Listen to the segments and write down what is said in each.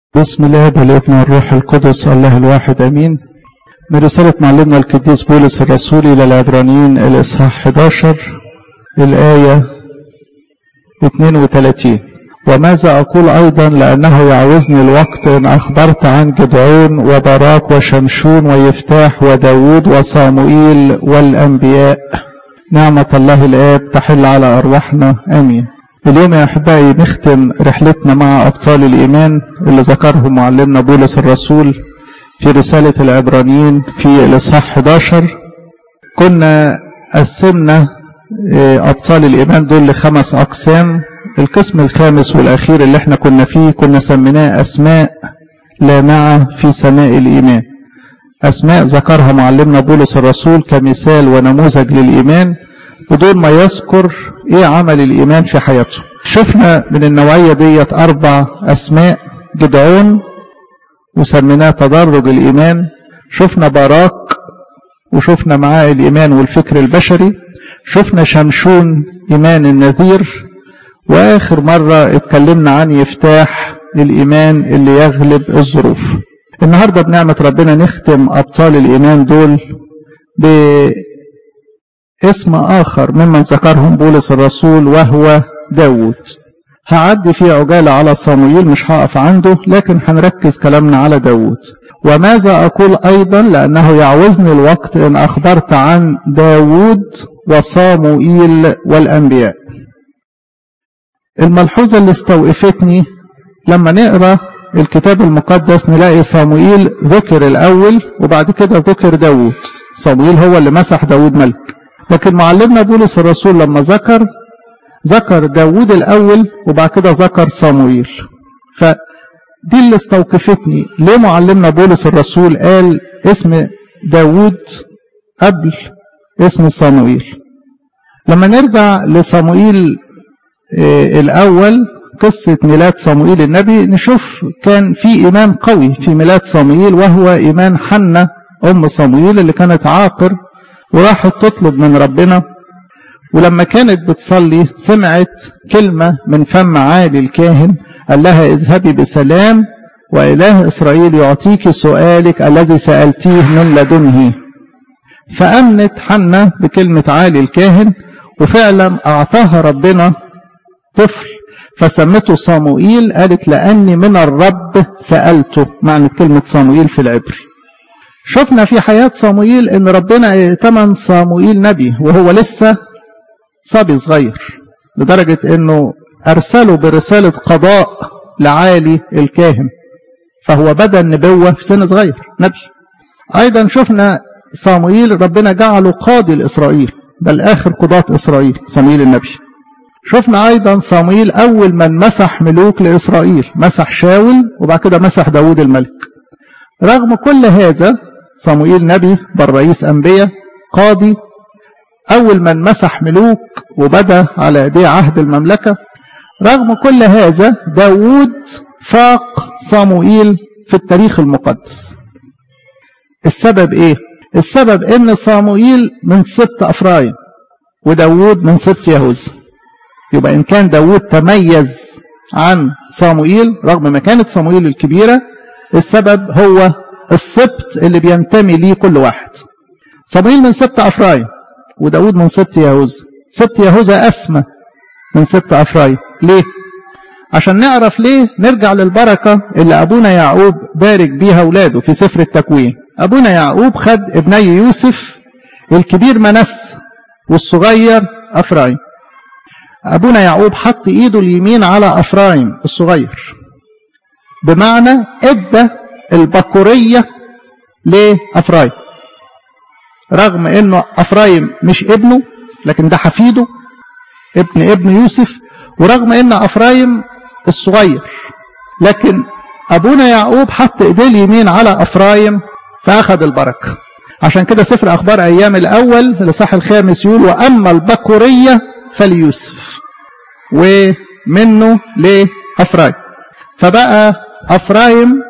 بسم الله والابن والروح القدس الله الواحد امين من رسالة معلمنا القديس بولس الرسول الى العبرانيين الاصحاح 11 الايه 32 وماذا اقول ايضا لانه يعوزني الوقت ان اخبرت عن جدعون وبراك وشمشون ويفتاح وداود وصاموئيل والانبياء نعمة الله الاب تحل على ارواحنا امين اليوم يا احبائي نختم رحلتنا مع ابطال الايمان اللي ذكرهم معلمنا بولس الرسول في رساله العبرانيين في الاصحاح 11 كنا قسمنا ابطال الايمان دول لخمس اقسام القسم الخامس والاخير اللي احنا كنا فيه كنا سميناه اسماء لامعه في سماء الايمان اسماء ذكرها معلمنا بولس الرسول كمثال ونموذج للايمان بدون ما يذكر ايه عمل الايمان في حياته شفنا من النوعية ديت اربع اسماء جدعون وسميناه تدرج الايمان شفنا باراك وشفنا معاه الايمان والفكر البشري شفنا شمشون ايمان النذير واخر مرة اتكلمنا عن يفتاح الايمان اللي يغلب الظروف النهاردة بنعمة ربنا نختم ابطال الايمان دول ب اسم آخر ممن ذكرهم بولس الرسول وهو داود هعدي في عجالة على صموئيل مش هقف عنده لكن هنركز كلامنا على داود وماذا أقول أيضا لأنه يعوزني الوقت إن أخبرت عن داود وصاموئيل والأنبياء الملحوظة اللي استوقفتني لما نقرأ الكتاب المقدس نلاقي صموئيل ذكر الأول وبعد كده ذكر داود صموئيل هو اللي مسح داود ملك لكن معلمنا بولس الرسول لما ذكر ذكر داود الأول وبعد كده ذكر صموئيل فدي اللي استوقفتني ليه معلمنا بولس الرسول قال اسم داود قبل اسم صموئيل لما نرجع لصموئيل الأول قصة ميلاد صموئيل النبي نشوف كان في إيمان قوي في ميلاد صموئيل وهو إيمان حنة أم صموئيل اللي كانت عاقر وراحت تطلب من ربنا ولما كانت بتصلي سمعت كلمة من فم عالي الكاهن قال لها اذهبي بسلام وإله إسرائيل يعطيك سؤالك الذي سألتيه من لدنه فأمنت حنة بكلمة عالي الكاهن وفعلا أعطاها ربنا طفل فسمته صموئيل قالت لأني من الرب سألته معنى كلمة صموئيل في العبري شفنا في حياة صموئيل ان ربنا ائتمن صموئيل نبي وهو لسه صبي صغير لدرجة انه ارسله برسالة قضاء لعالي الكاهن فهو بدا النبوة في سن صغير نبي ايضا شفنا صموئيل ربنا جعله قاضي لاسرائيل بل اخر قضاة اسرائيل صموئيل النبي شفنا ايضا صموئيل اول من مسح ملوك لاسرائيل مسح شاول وبعد كده مسح داود الملك رغم كل هذا صموئيل نبي بل رئيس أنبياء قاضي أول من مسح ملوك وبدأ على يديه عهد المملكة رغم كل هذا داود فاق صموئيل في التاريخ المقدس السبب ايه السبب ان صموئيل من سبط افرايم وداود من سبط يهوذا يبقى ان كان داود تميز عن صموئيل رغم مكانة صموئيل الكبيرة السبب هو السبط اللي بينتمي ليه كل واحد صموئيل من سبط افرايم وداود من سبط يهوذا سبط يهوذا اسمى من سبط افرايم ليه عشان نعرف ليه نرجع للبركة اللي أبونا يعقوب بارك بيها أولاده في سفر التكوين أبونا يعقوب خد ابني يوسف الكبير منس والصغير أفرايم أبونا يعقوب حط إيده اليمين على أفرايم الصغير بمعنى ادى البكورية لأفرايم رغم انه أفرايم مش ابنه لكن ده حفيده ابن ابن يوسف ورغم ان أفرايم الصغير لكن أبونا يعقوب حط إيديه اليمين على أفرايم فأخذ البركة عشان كده سفر أخبار أيام الأول لصح الخامس يقول وأما البكورية فليوسف ومنه لأفرايم فبقى أفرايم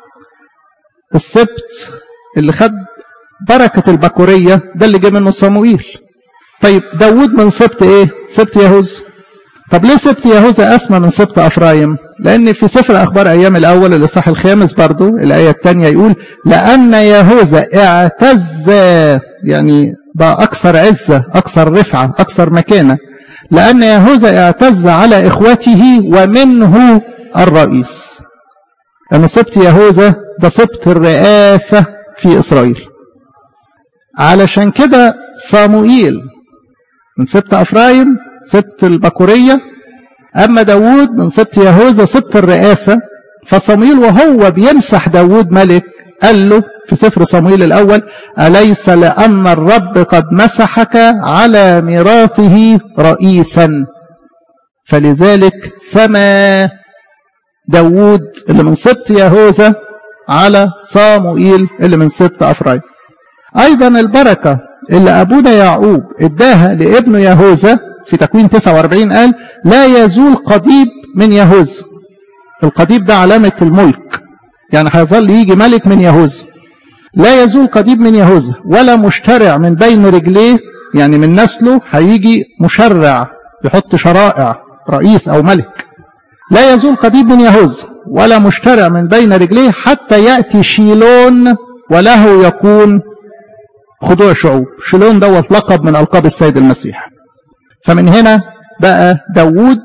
السبت اللي خد بركة البكورية ده اللي جه منه صموئيل طيب داود من سبت ايه سبت يهوذا طب ليه سبت يهوذا أسمى من سبت أفرايم لأن في سفر أخبار أيام الأول الإصحاح الخامس برضو الآية الثانية يقول لأن يهوذا اعتز يعني بقى أكثر عزة أكثر رفعة أكثر مكانة لأن يهوذا اعتز على إخوته ومنه الرئيس لأن سبت يهوذا ده سبت الرئاسة في إسرائيل علشان كده صاموئيل من سبت أفرايم سبت البكورية أما داود من سبت يهوذا سبت الرئاسة فصموئيل وهو بيمسح داود ملك قال له في سفر صموئيل الأول أليس لأن الرب قد مسحك على ميراثه رئيسا فلذلك سمى داود اللي من سبت يهوذا على صاموئيل اللي من سبت أفرايم أيضا البركة اللي أبونا يعقوب اداها لابنه يهوذا في تكوين 49 قال لا يزول قضيب من يهوذا القضيب ده علامة الملك يعني هيظل يجي ملك من يهوذا لا يزول قضيب من يهوذا ولا مشترع من بين رجليه يعني من نسله هيجي مشرع يحط شرائع رئيس أو ملك لا يزول قضيب من يهوذا ولا مشترع من بين رجليه حتى يأتي شيلون وله يكون خضوع شعوب شيلون دوت لقب من ألقاب السيد المسيح فمن هنا بقى داوود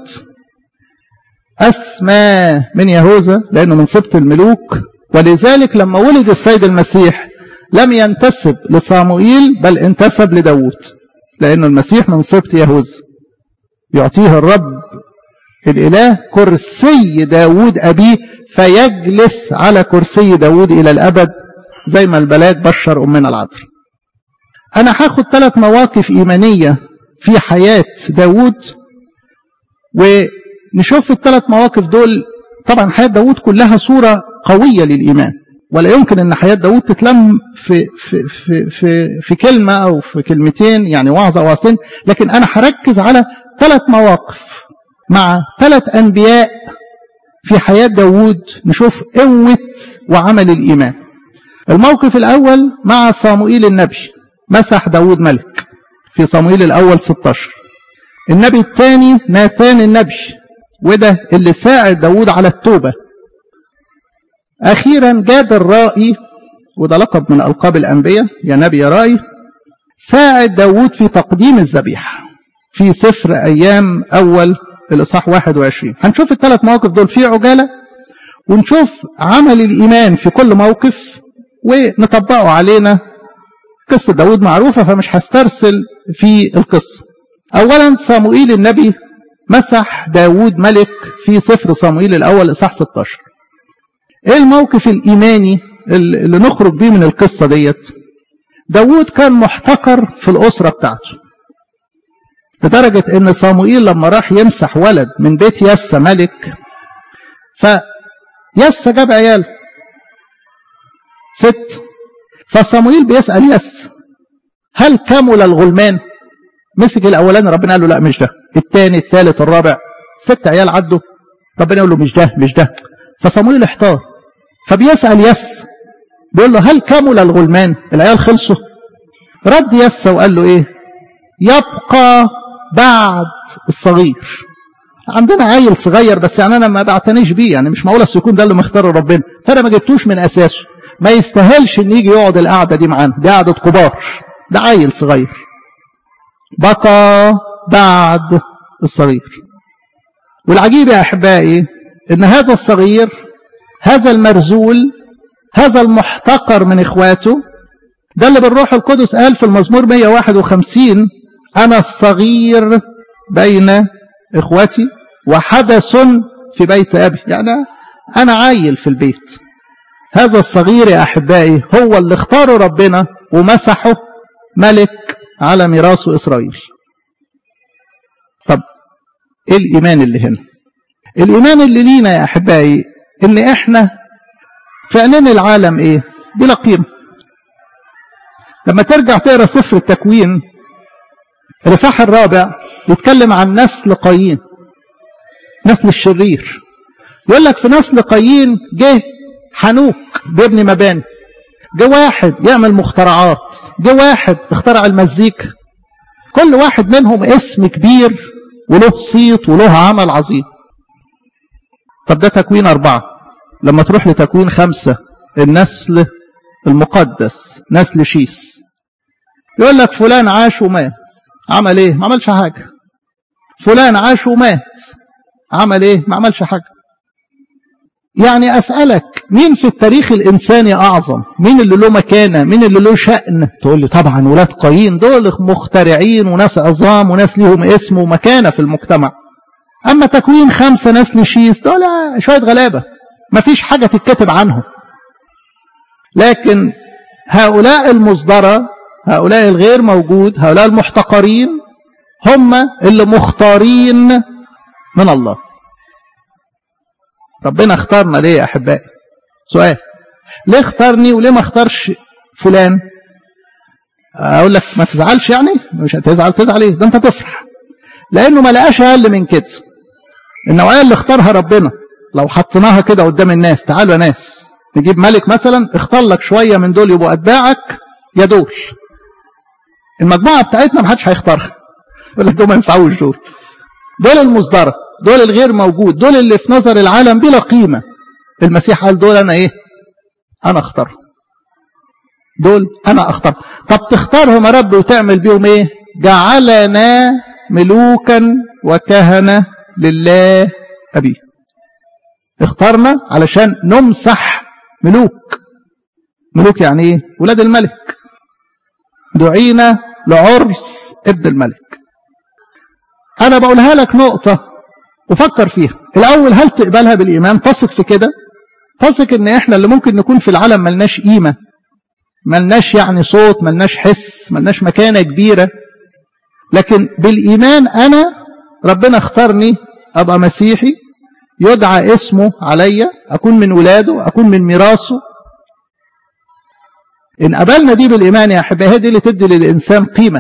أسمى من يهوذا لأنه من سبط الملوك ولذلك لما ولد السيد المسيح لم ينتسب لصاموئيل بل انتسب لداوود لأنه المسيح من سبط يهوذا يعطيه الرب الإله كرسي داود أبيه فيجلس على كرسي داود إلى الأبد زي ما البلاد بشر أمنا العذراء أنا هاخد ثلاث مواقف إيمانية في حياة داود ونشوف الثلاث مواقف دول طبعا حياة داود كلها صورة قوية للإيمان ولا يمكن أن حياة داود تتلم في, في, في, في, في كلمة أو في كلمتين يعني وعظة أو وعظتين لكن أنا هركز على ثلاث مواقف مع ثلاث أنبياء في حياة داود نشوف قوة وعمل الإيمان الموقف الأول مع صاموئيل النبي مسح داود ملك في صموئيل الأول 16 النبي الثاني ناثان النبي وده اللي ساعد داود على التوبة أخيرا جاد الرائي وده لقب من ألقاب الأنبياء يا نبي يا رائي ساعد داود في تقديم الذبيحة في سفر أيام أول الإصحاح 21 هنشوف الثلاث مواقف دول في عجالة ونشوف عمل الإيمان في كل موقف ونطبقه علينا قصة داود معروفة فمش هسترسل في القصة أولا صموئيل النبي مسح داود ملك في سفر صموئيل الأول إصحاح 16 إيه الموقف الإيماني اللي نخرج بيه من القصة ديت داود كان محتقر في الأسرة بتاعته لدرجة إن صموئيل لما راح يمسح ولد من بيت يسا ملك فيسا جاب عيال ست فصموئيل بيسأل يس هل كمل الغلمان مسك الاولاني ربنا قال له لا مش ده الثاني الثالث الرابع ست عيال عدوا ربنا يقول له مش ده مش ده فصموئيل احتار فبيسأل يس بيقول له هل كمل الغلمان العيال خلصوا رد يس وقال له ايه يبقى بعد الصغير عندنا عيل صغير بس يعني انا ما بعتنيش بيه يعني مش معقول يكون ده اللي مختاره ربنا فانا ما جبتوش من اساسه ما يستاهلش ان يجي يقعد القعده دي معانا دي قعده كبار ده عيل صغير بقى بعد الصغير والعجيب يا احبائي ان هذا الصغير هذا المرزول هذا المحتقر من اخواته ده اللي بالروح القدس قال في المزمور 151 انا الصغير بين اخوتي وحدث في بيت ابي يعني انا عايل في البيت هذا الصغير يا احبائي هو اللي اختاره ربنا ومسحه ملك على ميراث اسرائيل طب ايه الايمان اللي هنا الايمان اللي لينا يا احبائي ان احنا في عينين العالم ايه بلا قيمه لما ترجع تقرا سفر التكوين الاصحاح الرابع يتكلم عن نسل قايين نسل الشرير يقول لك في نسل قايين جه حنوك بيبني مباني جه واحد يعمل مخترعات جه واحد اخترع المزيكا كل واحد منهم اسم كبير وله صيت وله عمل عظيم طب ده تكوين أربعة لما تروح لتكوين خمسة النسل المقدس نسل شيس يقول لك فلان عاش ومات عمل ايه ما عملش حاجة فلان عاش ومات عمل ايه ما عملش حاجة يعني أسألك مين في التاريخ الإنساني أعظم مين اللي له مكانة مين اللي له شأن تقول لي طبعا ولاد قايين دول مخترعين وناس عظام وناس ليهم اسم ومكانة في المجتمع أما تكوين خمسة نسل شيس دول شوية غلابة ما فيش حاجة تتكتب عنهم لكن هؤلاء المصدرة هؤلاء الغير موجود هؤلاء المحتقرين هم اللي مختارين من الله ربنا اختارنا ليه يا أحبائي سؤال ليه اختارني وليه ما اختارش فلان اقول لك ما تزعلش يعني مش هتزعل تزعل ايه ده انت تفرح لانه ما لقاش اقل من كده النوعيه اللي اختارها ربنا لو حطيناها كده قدام الناس تعالوا يا ناس نجيب ملك مثلا اختار لك شويه من دول يبقوا اتباعك يا دول المجموعه بتاعتنا ما حدش هيختارها يقول لك دول ما ينفعوش دول دول المصدره دول الغير موجود دول اللي في نظر العالم بلا قيمه المسيح قال دول انا ايه انا اختارهم دول انا اختار طب تختارهم يا رب وتعمل بيهم ايه جعلنا ملوكا وكهنه لله ابيه اختارنا علشان نمسح ملوك ملوك يعني ايه ولاد الملك دعينا لعرس ابن الملك انا بقولها لك نقطه وفكر فيها الاول هل تقبلها بالايمان تثق في كده تثق ان احنا اللي ممكن نكون في العالم ملناش قيمه ملناش يعني صوت ملناش حس ملناش مكانه كبيره لكن بالايمان انا ربنا اختارني ابقى مسيحي يدعى اسمه عليا اكون من ولاده اكون من ميراثه ان قبلنا دي بالايمان يا احبائي هي دي اللي تدي للانسان قيمه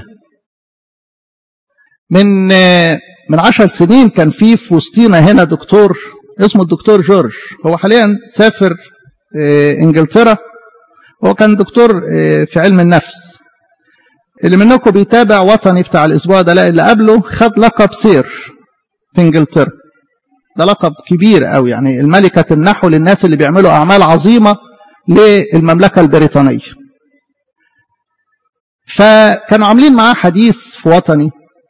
من من عشر سنين كان في في وسطينا هنا دكتور اسمه الدكتور جورج هو حاليا سافر انجلترا هو كان دكتور في علم النفس اللي منكم بيتابع وطني بتاع الاسبوع ده لا اللي قبله خد لقب سير في انجلترا ده لقب كبير قوي يعني الملكة تمنحه للناس اللي بيعملوا اعمال عظيمة للمملكة البريطانية فكانوا عاملين معاه حديث في وطني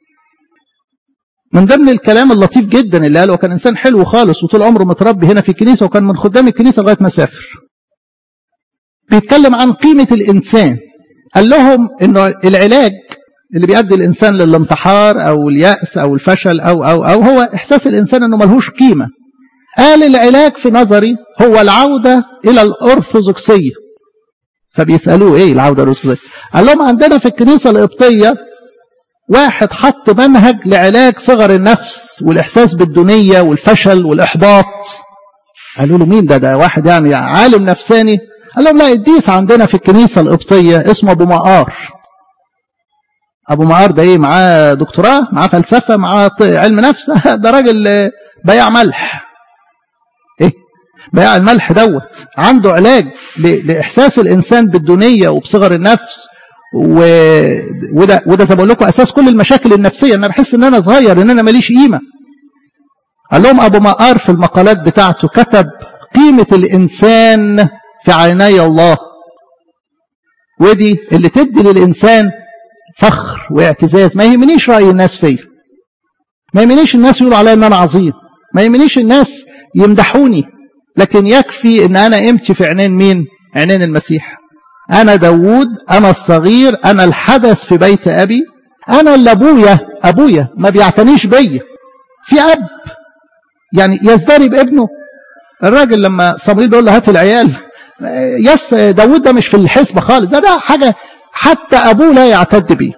من ضمن الكلام اللطيف جدا اللي قاله وكان انسان حلو خالص وطول عمره متربي هنا في الكنيسه وكان من خدام الكنيسه لغايه ما سافر. بيتكلم عن قيمه الانسان. قال لهم انه العلاج اللي بيؤدي الانسان للانتحار او الياس او الفشل او او او هو احساس الانسان انه ملهوش قيمه. قال العلاج في نظري هو العوده الى الارثوذكسيه. فبيسالوه ايه العوده الارثوذكسيه؟ قال لهم عندنا في الكنيسه القبطيه واحد حط منهج لعلاج صغر النفس والإحساس بالدنية والفشل والإحباط قالوا له مين ده ده واحد يعني عالم نفساني قال لهم لا الديس عندنا في الكنيسة القبطية اسمه أبو مقار أبو مقار ده إيه معاه دكتوراه معاه فلسفة معاه علم نفس ده راجل بياع ملح إيه بياع الملح دوت عنده علاج لإحساس الإنسان بالدنيا وبصغر النفس و... وده وده زي ما بقول لكم اساس كل المشاكل النفسيه انا بحس ان انا صغير ان انا ماليش قيمه قال لهم ابو مقار في المقالات بتاعته كتب قيمه الانسان في عيني الله ودي اللي تدي للانسان فخر واعتزاز ما يهمنيش راي الناس فيا ما يهمنيش الناس يقولوا عليا ان انا عظيم ما يهمنيش الناس يمدحوني لكن يكفي ان انا قيمتي في عينين مين عينين المسيح أنا داوود أنا الصغير أنا الحدث في بيت أبي أنا اللي أبويا أبويا ما بيعتنيش بيا في أب يعني يزدري بابنه الراجل لما صمويل بيقول له هات العيال يس داوود ده مش في الحسبة خالص ده ده حاجة حتى أبوه لا يعتد بيه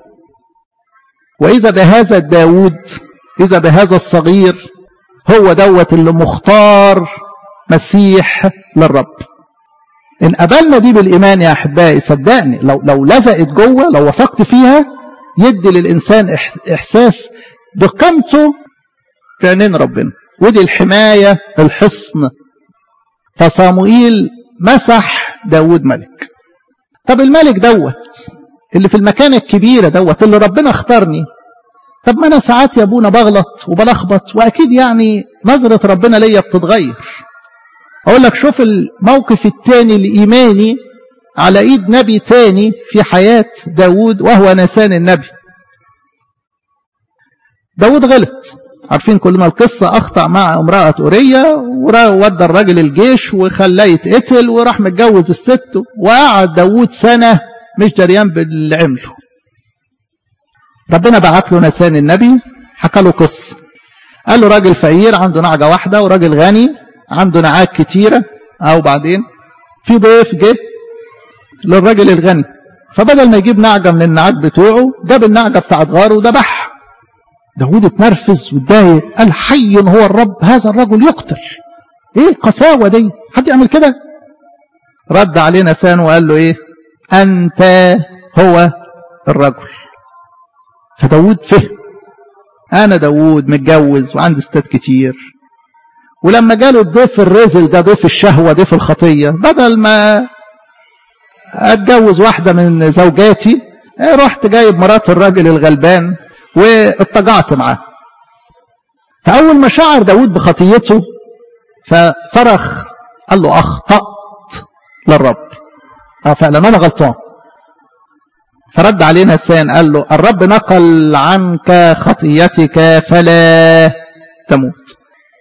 وإذا بهذا داوود إذا بهذا الصغير هو دوت اللي مختار مسيح للرب إن قبلنا دي بالإيمان يا أحبائي صدقني لو لو لزقت جوه لو وثقت فيها يدي للإنسان إحساس بقيمته في عينين ربنا ودي الحماية الحصن فصاموئيل مسح داود ملك طب الملك دوت اللي في المكانة الكبيرة دوت اللي ربنا اختارني طب ما انا ساعات يا ابونا بغلط وبلخبط واكيد يعني نظرة ربنا ليا بتتغير اقول لك شوف الموقف الثاني الايماني على ايد نبي تاني في حياة داود وهو نسان النبي داود غلط عارفين كلنا القصة أخطأ مع امرأة أورية وودى الراجل الجيش وخلاه يتقتل وراح متجوز الست وقعد داود سنة مش دريان باللي عمله ربنا بعت له نسان النبي حكى له قصة قال له راجل فقير عنده نعجة واحدة وراجل غني عنده نعاج كتيرة أو بعدين في ضيف جه للراجل الغني فبدل ما يجيب نعجة من النعاج بتوعه جاب النعجة بتاعت غاره وذبحها داود اتنرفز واتضايق قال حي هو الرب هذا الرجل يقتل ايه القساوة دي حد يعمل كده رد عليه نسان وقال له ايه انت هو الرجل فداود فهم انا داود متجوز وعندي ستات كتير ولما جاله الضيف الرزل ده ضيف الشهوة ضيف الخطية بدل ما اتجوز واحدة من زوجاتي رحت جايب مرات الراجل الغلبان واتجعت معاه فأول ما شعر داود بخطيته فصرخ قال له أخطأت للرب اه فعلا أنا غلطان فرد عليه نسان قال له الرب نقل عنك خطيتك فلا تموت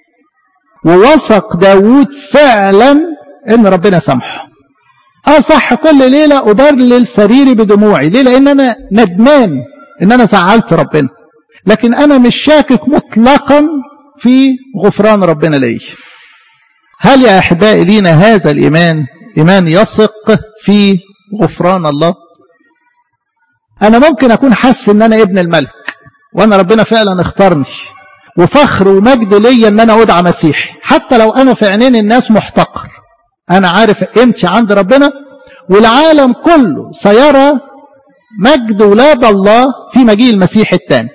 ووثق داود فعلا ان ربنا سامحه اه صح كل ليلة أبرلل سريري بدموعي ليه لأن أنا ندمان إن أنا زعلت ربنا لكن أنا مش شاكك مطلقا في غفران ربنا لي هل يا أحبائي لينا هذا الإيمان إيمان يثق في غفران الله أنا ممكن أكون حاسس إن أنا ابن الملك وأنا ربنا فعلا اختارني وفخر ومجد ليا إن أنا أدعى مسيحي حتى لو أنا في عينين الناس محتقر أنا عارف قيمتي عند ربنا والعالم كله سيرى مجد ولاد الله في مجيء المسيح الثاني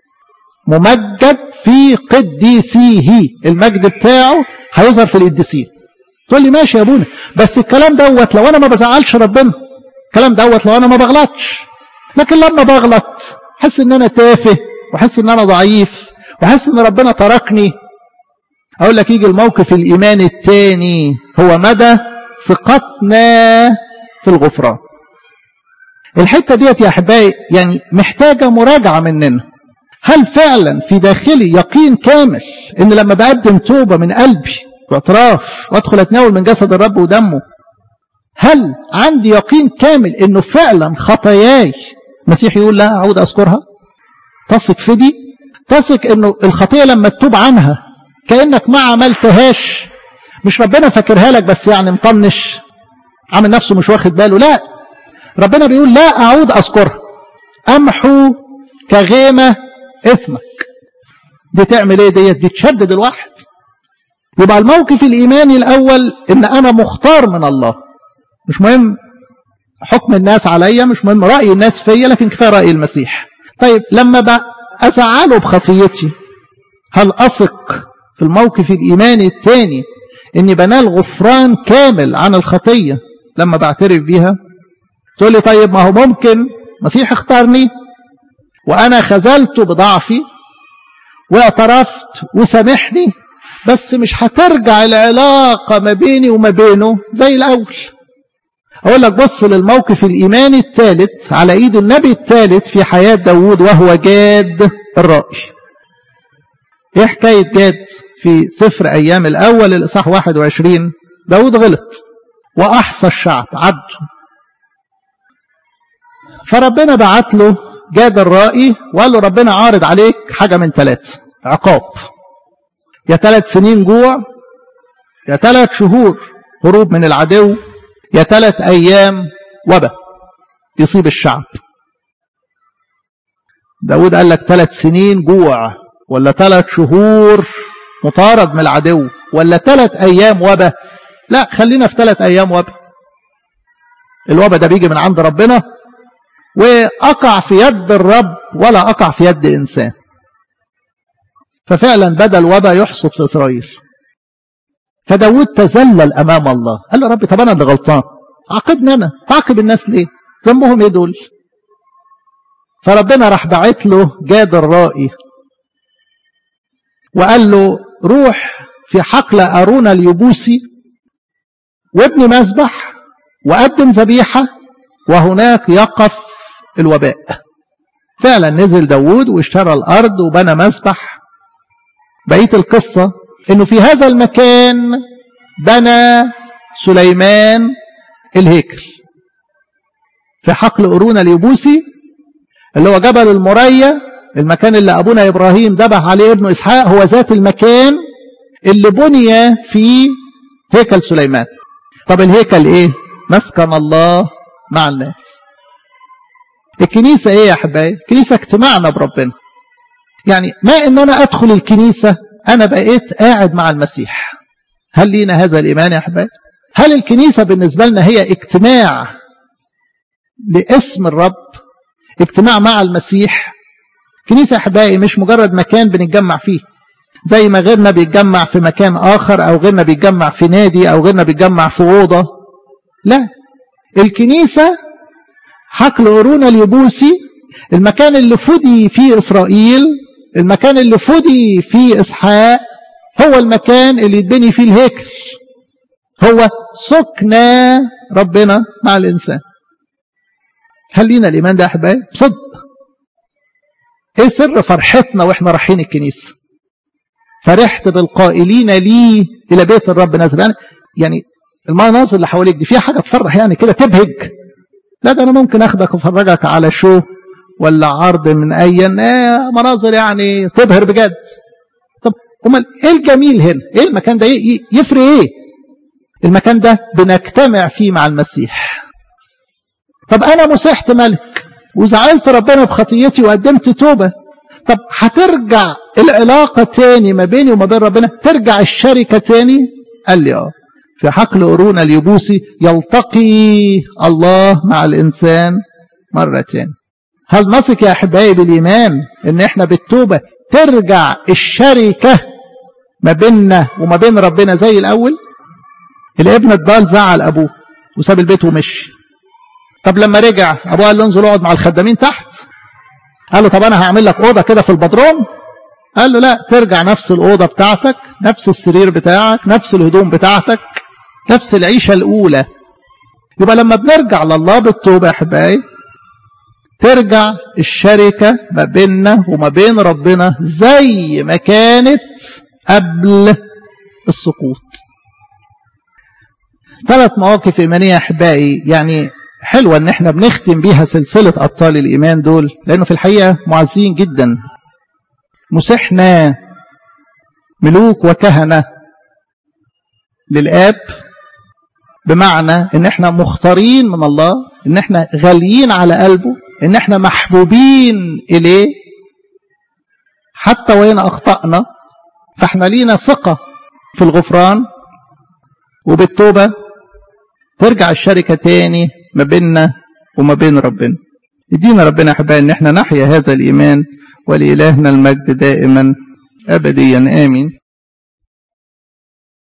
ممجد في قديسيه المجد بتاعه هيظهر في القديسين تقول لي ماشي يا ابونا بس الكلام دوت لو انا ما بزعلش ربنا الكلام دوت لو انا ما بغلطش لكن لما بغلط احس ان انا تافه واحس ان انا ضعيف واحس ان ربنا تركني اقول لك يجي الموقف الايماني الثاني هو مدى ثقتنا في الغفران الحته ديت يا احبائي يعني محتاجه مراجعه مننا هل فعلا في داخلي يقين كامل ان لما بقدم توبه من قلبي واعتراف وادخل اتناول من جسد الرب ودمه هل عندي يقين كامل انه فعلا خطاياي المسيح يقول لا اعود اذكرها تثق في دي تثق انه الخطيه لما تتوب عنها كانك ما عملتهاش مش ربنا فاكرها لك بس يعني مطنش عامل نفسه مش واخد باله لا ربنا بيقول لا اعود اذكرها امحو كغيمه اثمك دي تعمل ايه ديت دي تشدد الواحد يبقى الموقف الايماني الاول ان انا مختار من الله مش مهم حكم الناس عليا مش مهم راي الناس فيا لكن كفايه راي المسيح طيب لما بقى ازعله بخطيتي هل اثق في الموقف الايماني الثاني اني بنال غفران كامل عن الخطيه لما بعترف بيها تقول لي طيب ما هو ممكن مسيح اختارني وانا خذلته بضعفي واعترفت وسامحني بس مش هترجع العلاقه ما بيني وما بينه زي الاول اقول لك بص للموقف الايماني الثالث على ايد النبي الثالث في حياه داوود وهو جاد الرائي ايه حكايه جاد في سفر ايام الاول الاصحاح 21 داوود غلط واحصى الشعب عدوا فربنا بعت له جاد الرائي وقال له ربنا عارض عليك حاجة من ثلاثة عقاب يا ثلاث سنين جوع يا ثلاث شهور هروب من العدو يا ثلاث أيام وباء يصيب الشعب داود قال لك ثلاث سنين جوع ولا ثلاث شهور مطارد من العدو ولا ثلاث أيام وباء لا خلينا في ثلاث أيام وباء الوباء ده بيجي من عند ربنا وأقع في يد الرب ولا أقع في يد إنسان ففعلا بدا الوباء يحصد في إسرائيل فداود تذلل أمام الله قال له رب طب أنا اللي غلطان عاقبني أنا تعاقب الناس ليه ذنبهم إيه دول فربنا راح بعت له جاد الرائي وقال له روح في حقل أرونا اليبوسي وابني مذبح وقدم ذبيحة وهناك يقف الوباء فعلا نزل داود واشترى الأرض وبنى مذبح بقية القصة انه في هذا المكان بنى سليمان الهيكل في حقل أرونا اليبوسي اللي هو جبل المريا المكان اللي أبونا إبراهيم ذبح عليه ابنه إسحاق هو ذات المكان اللي بني في هيكل سليمان طب الهيكل إيه مسكن الله مع الناس الكنيسة إيه يا حبايبي الكنيسة اجتماعنا بربنا يعني ما إن أنا أدخل الكنيسة أنا بقيت قاعد مع المسيح هل لينا هذا الإيمان يا حبايبي هل الكنيسة بالنسبة لنا هي اجتماع لاسم الرب اجتماع مع المسيح كنيسة يا أحبائي مش مجرد مكان بنتجمع فيه زي ما غيرنا بيتجمع في مكان آخر أو غيرنا بيتجمع في نادي أو غيرنا بيتجمع في أوضة لا الكنيسة حقل قرون اليبوسي المكان اللي فدي فيه إسرائيل المكان اللي فدي فيه إسحاق هو المكان اللي يتبني فيه الهيكل هو سكنى ربنا مع الإنسان هل لينا الإيمان ده يا أحبائي؟ بصدق إيه سر فرحتنا وإحنا رايحين الكنيسة؟ فرحت بالقائلين لي إلى بيت الرب نازل يعني, يعني المناظر اللي حواليك دي فيها حاجة تفرح يعني كده تبهج لا ده أنا ممكن أخدك وأفرجك على شو ولا عرض من أي آه مناظر يعني تبهر بجد طب أمال إيه الجميل هنا؟ إيه المكان ده يفرق إيه؟ المكان ده بنجتمع فيه مع المسيح طب أنا مسحت ملك وزعلت ربنا بخطيتي وقدمت توبة طب هترجع العلاقة تاني ما بيني وما بين ربنا ترجع الشركة تاني قال لي اه في حقل قرون اليبوسي يلتقي الله مع الإنسان مرة تاني هل نثق يا أحبائي بالإيمان إن إحنا بالتوبة ترجع الشركة ما بيننا وما بين ربنا زي الأول الابن الضال زعل أبوه وساب البيت ومشي طب لما رجع ابوه قال له انزل اقعد مع الخدامين تحت قال له طب انا هعمل لك اوضه كده في البدروم قال له لا ترجع نفس الاوضه بتاعتك نفس السرير بتاعك نفس الهدوم بتاعتك نفس العيشه الاولى يبقى لما بنرجع لله بالتوبه يا احبائي ترجع الشركه ما بيننا وما بين ربنا زي ما كانت قبل السقوط ثلاث مواقف ايمانيه يا احبائي يعني حلوة ان احنا بنختم بيها سلسلة ابطال الايمان دول لانه في الحقيقة معزين جدا مسحنا ملوك وكهنة للاب بمعنى ان احنا مختارين من الله ان احنا غاليين على قلبه ان احنا محبوبين اليه حتى وين اخطأنا فاحنا لينا ثقة في الغفران وبالتوبة ترجع الشركة تاني ما بيننا وما بين ربنا يدينا ربنا احبائي ان احنا نحيا هذا الايمان ولالهنا المجد دائما ابديا امين